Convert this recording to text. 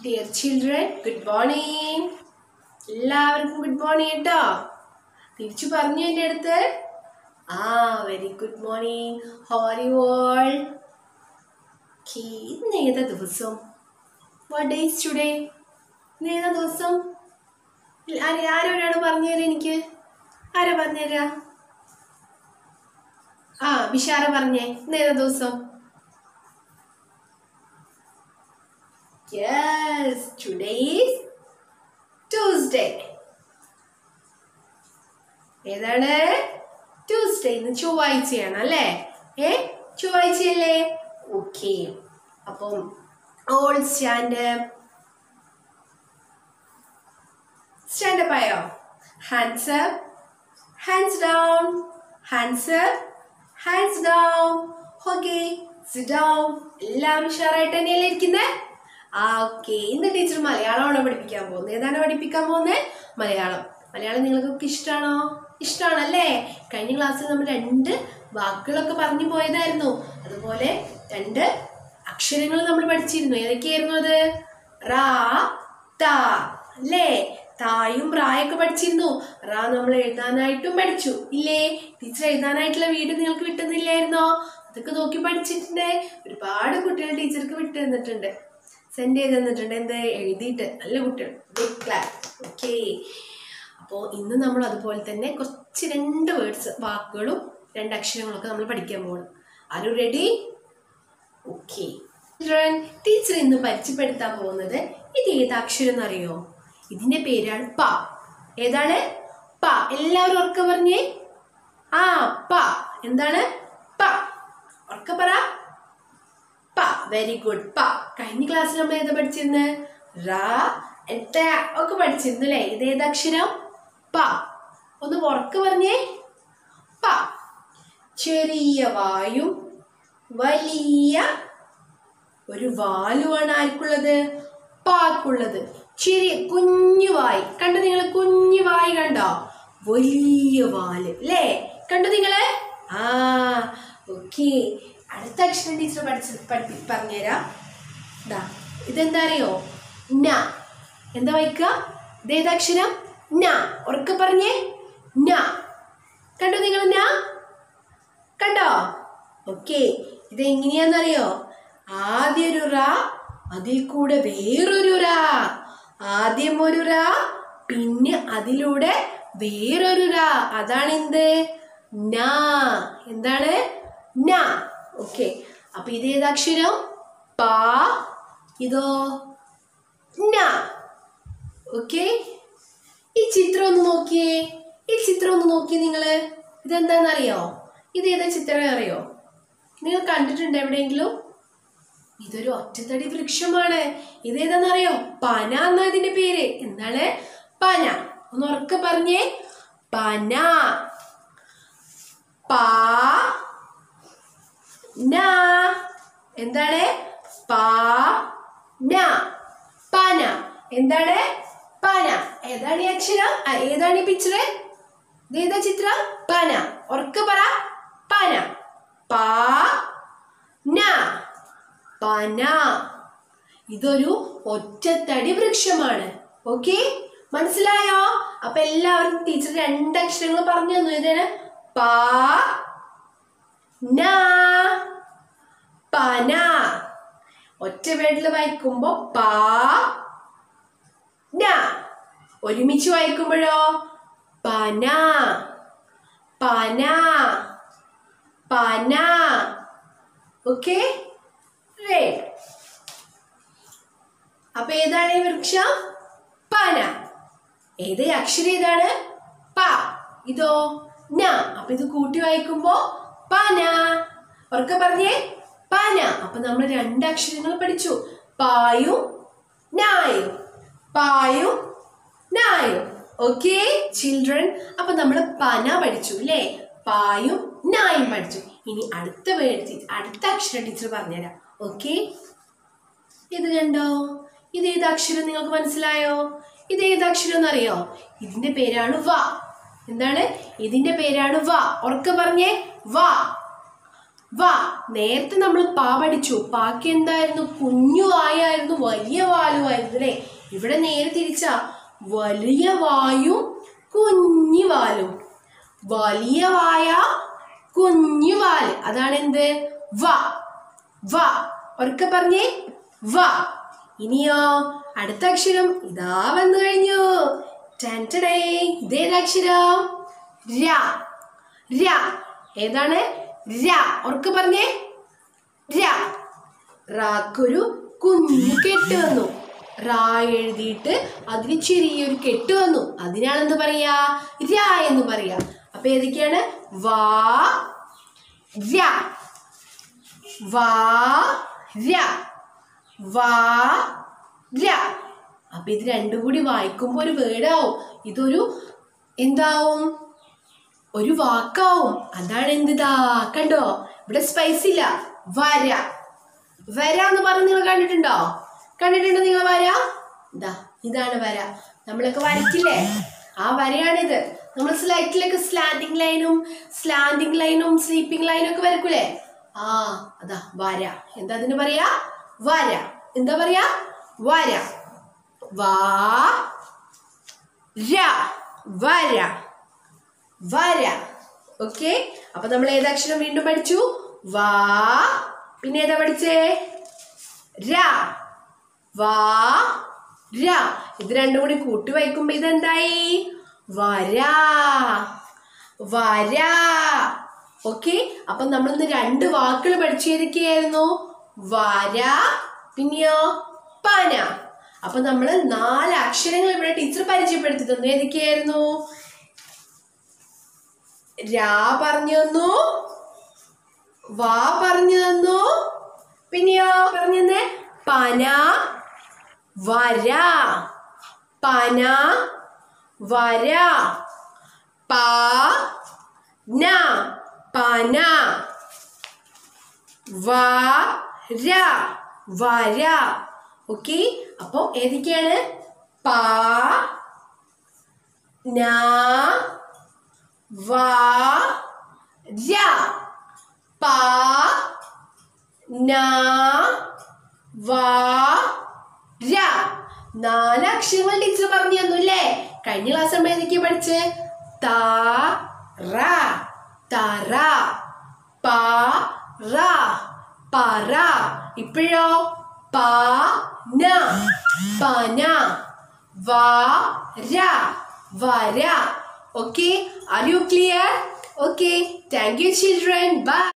dear children good morning എല്ലാവർക്കും good morning കേട്ടോ തിരിച്ചു പറഞ്ഞു എൻ്റെ അടുത്ത് ആ വെരി ഗുഡ് മോർണിംഗ് ഹോറി ഓൾ ഇന്ന് ഏതാ ദിവസം വാട്ട് ഡേയ്സ് ടുഡേ ഇന്ന് ഏതാ ദിവസം ഇല്ല, ആര് ആരോടാണ് പറഞ്ഞുതരാ എനിക്ക് ആരാ പറഞ്ഞുതരാ ആ ബിഷാര പറഞ്ഞേ ഇന്ന് ഏതാ ദിവസം യെസ് ടുഡേ ഈസ് ട്യൂസ്ഡേ ഏതാണ് ട്യൂസ്ഡേ ഇന്ന് ചൊവ്വാഴ്ചയാണ് അല്ലേ ഏ ചൊവ്വാഴ്ചയല്ലേ ഓക്കെ അപ്പം ഓൾ സ്റ്റാൻഡ് സ്റ്റാൻഡപ്പ് ആയോ hands up hands down hands up hands down okay sit down എല്ലാവരും ഉഷാറായിട്ട് തന്നെയല്ലേ ഇരിക്കുന്നത് ആ ഓക്കെ ഇന്ന് ടീച്ചർ മലയാളമാണോ പഠിപ്പിക്കാൻ പോകുന്നത് ഏതാണ് പഠിപ്പിക്കാൻ പോകുന്നത് മലയാളം മലയാളം നിങ്ങൾക്കൊക്കെ ഇഷ്ടമാണോ ഇഷ്ടമാണല്ലേ കഴിഞ്ഞ ക്ലാസ്സിൽ നമ്മൾ രണ്ട് വാക്കുകളൊക്കെ പറഞ്ഞു പോയതായിരുന്നു അതുപോലെ രണ്ട് അക്ഷരങ്ങൾ നമ്മൾ പഠിച്ചിരുന്നു ഏതൊക്കെയായിരുന്നു അത് റാ താ അല്ലേ തായും റായൊക്കെ പഠിച്ചിരുന്നു റാ നമ്മൾ എഴുതാനായിട്ടും പഠിച്ചു ഇല്ലേ ടീച്ചർ എഴുതാനായിട്ടുള്ള വീഡിയോ നിങ്ങൾക്ക് വിട്ടുന്നില്ലായിരുന്നോ അതൊക്കെ നോക്കി പഠിച്ചിട്ടുണ്ട് ഒരുപാട് കുട്ടികൾ ടീച്ചർക്ക് വിട്ടു തന്നിട്ടുണ്ട് സെൻഡ് ചെയ്ത് തന്നിട്ടുണ്ട് എന്ത് എഴുതിയിട്ട് നല്ല കുട്ടികൾ ബിഗ് ക്ലാസ് ഓക്കെ അപ്പോൾ ഇന്ന് നമ്മൾ അതുപോലെ തന്നെ കുറച്ച് രണ്ട് വേർഡ്സ് വാക്കുകളും രണ്ട് അക്ഷരങ്ങളൊക്കെ നമ്മൾ പഠിക്കാൻ പോകണം ആരും റെഡി ഓക്കെ ടീച്ചർ ഇന്ന് പരിചയപ്പെടുത്താൻ പോകുന്നത് ഇത് ഏത് അക്ഷരം എന്നറിയോ ഇതിന്റെ പേരാണ് പ ഏതാണ് പ എല്ലാവരും ഉറക്ക പറഞ്ഞേ ആ പ എന്താണ് പ ഉറക്ക പറ പ വെരി ഗുഡ് പ കഴിഞ്ഞ ക്ലാസ്സിൽ നമ്മൾ ഏതാ പഠിച്ചിരുന്നത് റാ എട്ട ഒക്കെ പഠിച്ചിരുന്നു അല്ലേ ഇത് ഏത് അക്ഷരം പ ഒന്ന് ഉറക്ക പറഞ്ഞേ പ ചെറിയ വായും വലിയ ഒരു വാലുവാണ് ആർക്കുള്ളത് പാക്കുള്ളത് ചെറിയ കുഞ്ഞു വായി കണ്ടോ നിങ്ങൾ കുഞ്ഞു വായി കണ്ടോ വലിയ വാല് അല്ലേ കണ്ടോ നിങ്ങള് ആ ഓക്കെ അടുത്ത അക്ഷരം ടീച്ചർ പഠിച്ച് പഠിപ്പി പറഞ്ഞുതരാം ഇതാ ഇതെന്താ അറിയോ ന എന്താ വായിക്കുക ഇതേത് അക്ഷരം ന ഉറക്കെ പറഞ്ഞേ ന കണ്ടോ നിങ്ങൾ ന കണ്ടോ ഓക്കെ ഇത് എങ്ങനെയാന്നറിയോ ആദ്യം ഒരു റ അതിൽ കൂടെ വേറൊരു റ ആദ്യം ഒരു റ പിന്നെ അതിലൂടെ വേറൊരു റ അതാണ് എന്ത് ന എന്താണ് ന ഓക്കെ അപ്പൊ ഇത് ഏതക്ഷരം പാ ഇതോ ന ഓക്കെ ഈ ചിത്രം ഒന്ന് നോക്കിയേ ഈ ചിത്രം ഒന്ന് നോക്കിയേ നിങ്ങള് ഇതെന്താണെന്നറിയോ ഇത് ഏതാ ചിത്രം അറിയോ നിങ്ങൾ കണ്ടിട്ടുണ്ട് എവിടെയെങ്കിലും ഇതൊരു ഒറ്റത്തടി വൃക്ഷമാണ് ഇതേതാണെന്നറിയോ പന എന്നാ ഇതിന്റെ പേര് എന്താണ് പന ഒന്ന് ഉറക്കെ പറഞ്ഞേ പന പാ ന എന്താണ് പാ ന പന എന്താണ് പന ഏതാണ് ഈ അക്ഷരം ആ, ഏതാണ് ഈ പിക്ചർ ഇതേതാ ചിത്രം പന ഉറക്കെ പറ പന പാ ന പന ഇതൊരു ഒറ്റത്തടി വൃക്ഷമാണ് ഓക്കെ മനസ്സിലായോ അപ്പൊ എല്ലാവരും ടീച്ചർ രണ്ട് അക്ഷരങ്ങൾ പറഞ്ഞു തന്നു ഇതാണ് പാ ന പന ഒറ്റ വേർഡിൽ വായിക്കുമ്പോ പാ ന ഒരുമിച്ച് വായിക്കുമ്പോഴോ പന പന പന ഓക്കെ റെഡ് അപ്പൊ ഏതാണ് ഈ വൃക്ഷം പന ഏത് അക്ഷരം ഏതാണ് പ ഇതോ ന അപ്പൊ ഇത് കൂട്ടി വായിക്കുമ്പോ പന ഉറക്കെ പറഞ്ഞേ പന അപ്പൊ നമ്മൾ രണ്ട് അക്ഷരങ്ങൾ പഠിച്ചു പായും നായും പായും നായും ഓക്കെ ചിൽഡ്രൻ അപ്പൊ നമ്മൾ പന പഠിച്ചു അല്ലേ പായും നായും പഠിച്ചു ഇനി അടുത്ത വേർഡ് അടുത്ത അക്ഷരം ടീച്ചർ പറഞ്ഞുതരാം ഓക്കെ ഇത് കണ്ടോ ഇത് ഏത് അക്ഷരം നിങ്ങൾക്ക് മനസ്സിലായോ ഇത് ഏത് അക്ഷരം എന്നറിയോ ഇതിന്റെ പേരാണ് വ എന്താണ് ഇതിന്റെ പേരാണ് വ ഉറക്കെ പറഞ്ഞേ വ വാ നേരത്തെ നമ്മൾ പാ പഠിച്ചു പാക്ക് എന്തായിരുന്നു കുഞ്ഞു വായായിരുന്നു വലിയ വാലുമായിരുന്നു അല്ലേ ഇവിടെ നേരെ തിരിച്ചാ വലിയ വായും കുഞ്ഞു വാലും വലിയ വായ കുഞ്ഞു വാല് അതാണ് എന്ത് വ വ ഉറക്കെ പറഞ്ഞേ വ ഇനിയോ അടുത്ത അക്ഷരം ഇതാ വന്നു കഴിഞ്ഞു ടെൻറ്റഡേ ഇതേത് അക്ഷരം ര ര ഏതാണ് ര ഉറക്കെ പറഞ്ഞേ ര റാക്കൊരു കുഞ്ഞു കെട്ട് വന്നു റാ എഴുതിയിട്ട് അതിന് ചെറിയൊരു കെട്ട് വന്നു അതിനാണ് എന്ത് പറയാ ര എന്ന് പറയാ അപ്പൊ ഏതൊക്കെയാണ് വാ ര വാ ര വാ ര അപ്പൊ ഇത് രണ്ടും കൂടി വായിക്കുമ്പോ ഒരു വേർഡാവും ഇതൊരു എന്താവും ഒരു വാക്കാവും അതാണ് എന്തിതാ കണ്ടോ ഇവിടെ സ്പൈസ് ഇല്ല വര വര എന്ന് പറഞ്ഞ് നിങ്ങൾ കണ്ടിട്ടുണ്ടോ കണ്ടിട്ടുണ്ടോ നിങ്ങൾ വര ഇതാ ഇതാണ് വര നമ്മളൊക്കെ വരയ്ക്കില്ലേ ആ വരയാണിത് നമ്മൾ സ്ലൈറ്റിലൊക്കെ സ്ലാൻഡിങ് ലൈനും സ്ലാൻഡിങ് ലൈനും സ്ലീപ്പിംഗ് ലൈനും ഒക്കെ വരക്കൂലേ ആ അതാ വര എന്താ അതിന് പറയാ വര എന്താ പറയാ വര വാ ര വര വര ഓക്കെ അപ്പൊ നമ്മൾ ഏതക്ഷരം വീണ്ടും പഠിച്ചു വാ പിന്നെ ഏതാ പഠിച്ചേ ര വാ ര ഇത് രണ്ടും കൂടി കൂട്ടി വായിക്കുമ്പോ ഇതെന്തായി വര വര ഓക്കെ അപ്പൊ നമ്മൾ ഇന്ന് രണ്ട് വാക്കുകൾ പഠിച്ചു ഏതൊക്കെയായിരുന്നു വര പിന്നെയോ പന അപ്പൊ നമ്മൾ നാല് അക്ഷരങ്ങൾ ഇവിടെ ടീച്ചർ പരിചയപ്പെടുത്തി തന്നു ഏതൊക്കെയായിരുന്നു രാ പറഞ്ഞു തന്നു വാ പറഞ്ഞു തന്നു പിന്നെയോ പറഞ്ഞു തന്നെ പന വര പന വര പ ന പന വര വര ഓക്കെ അപ്പോൾ ഏതൊക്കെയാണ് പ ന വ ര പ ന വ ര നാല് അക്ഷരങ്ങൾ ടീച്ചർ പറഞ്ഞു തന്നു അല്ലേ കഴിഞ്ഞ ക്ലാസ് നമ്മൾ ഏതൊക്കെയാ പഠിച്ച് ത റ തറ പ റ പറ ഇപ്പോഴോ പ ന പന വ ര വര okay are you clear okay thank you children by